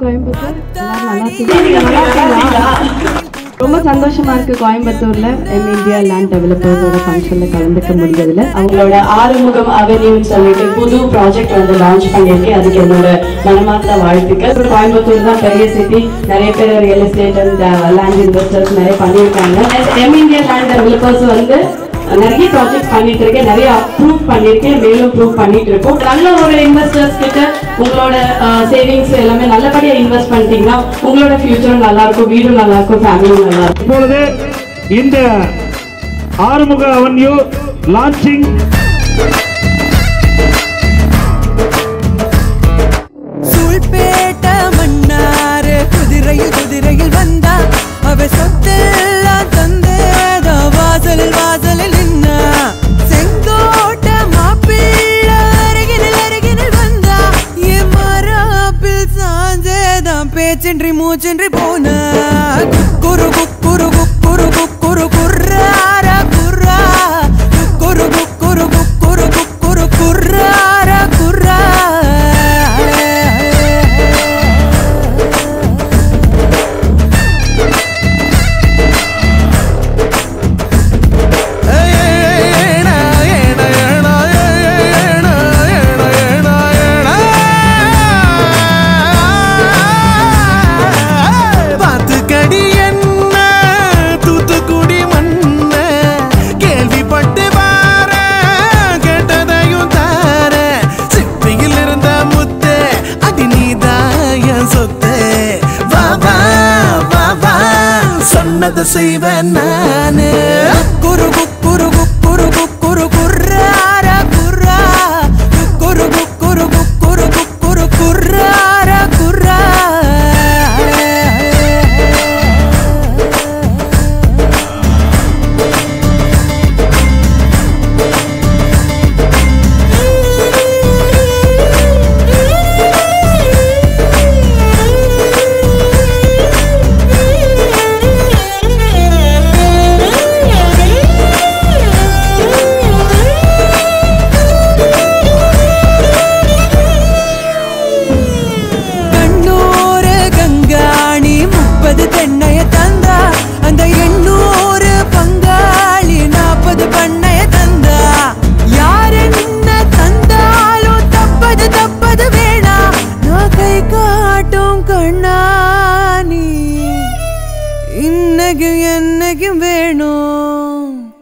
கோயம்புத்தூர் எல்லாரும் நல்லா இருக்கீங்களா? ரொம்ப சந்தோஷமா இருக்கு கோயம்புத்தூர்ல எம் இந்தியா லேண்ட் டெவலப்பர்ஸோட ஃபங்க்ஷன்ல கலந்துக்க முடிஞ்சதுல அவங்களோட ஆறுமுகம் அவென்யூன்னு சொல்லிட்டு புது ப்ராஜெக்ட் வந்து லான்ச் பண்ணியிருக்கேன் அதுக்கு என்னோட மனமார்ந்த வாழ்த்துக்கள் அப்புறம் கோயம்புத்தூர் தான் பெரிய சிட்டி நிறைய பேர் real estate and land investors நிறைய பண்ணியிருக்காங்க எம் இந்தியா லேண்ட் டெவலப்பர்ஸ் வந்து நிறைய ப்ராஜெக்ட் பண்ணிட்டு இருக்கேன் நிறைய அப்ரூவ் பண்ணியிருக்கேன் மேலும் ப்ரூவ் பண்ணிட்டு இருக்கோம் நல்ல ஒரு இன்வெஸ்டர்ஸ் கிட்ட உங்களோட சேவிங்ஸ் எல்லாமே நல்லபடியா இன்வெஸ்ட் பண்ணிட்டீங்கன்னா உங்களோட ஃபியூச்சரும் நல்லா இருக்கும் வீடும் நல்லா இருக்கும் ஃபேமிலியும் நல்லா இருக்கும் இப்பொழுது இந்த ஆறுமுக அவன்யூ லான்ச்சிங் சூழ்பேட்ட மன்னாரு குதிரையில் குதிரையில் வந்தா அவ சொத்தெல்லாம் தந்தேதா வாசலில் வாசலில் நின்னா செங்கோட்ட மாப்பிள்ள அருகினில் அருகினில் வந்தா என் மராப்பில் சாஞ்சேதான் பேச்சின்றி மூச்சின்றி போனா குரு குரு குரு குரு குர்ரார குர்ரா குரு குரு குரு குரு குர்ரார குர்ரா பார்த்துக்கடி என்ன தூத்துக்குடி மண்ண கேள்விப்பட்டு வார கேட்டதையும் தார சிப்பியில் இருந்த முத்து அடி நீதான் என் சொத்து வா வா வா வா சொன்னதை செய்வேன் நானு குரு குரு குரு குரு குர்ரார குர்ரா குரு குரு குரு குரு குர்ரார குர்ரா கண்ணூறு கங்காணி முப்பது தென்னைய தந்தா அந்த எண்ணூறு பங்காளி நாற்பது பண்ணைய தந்தா யார் என்ன தந்தாலும் தப்பது தப்பது வேணா நான் கை காட்டும் கண்ணாணி இன்னைக்கும் என்னைக்கும் வேணும்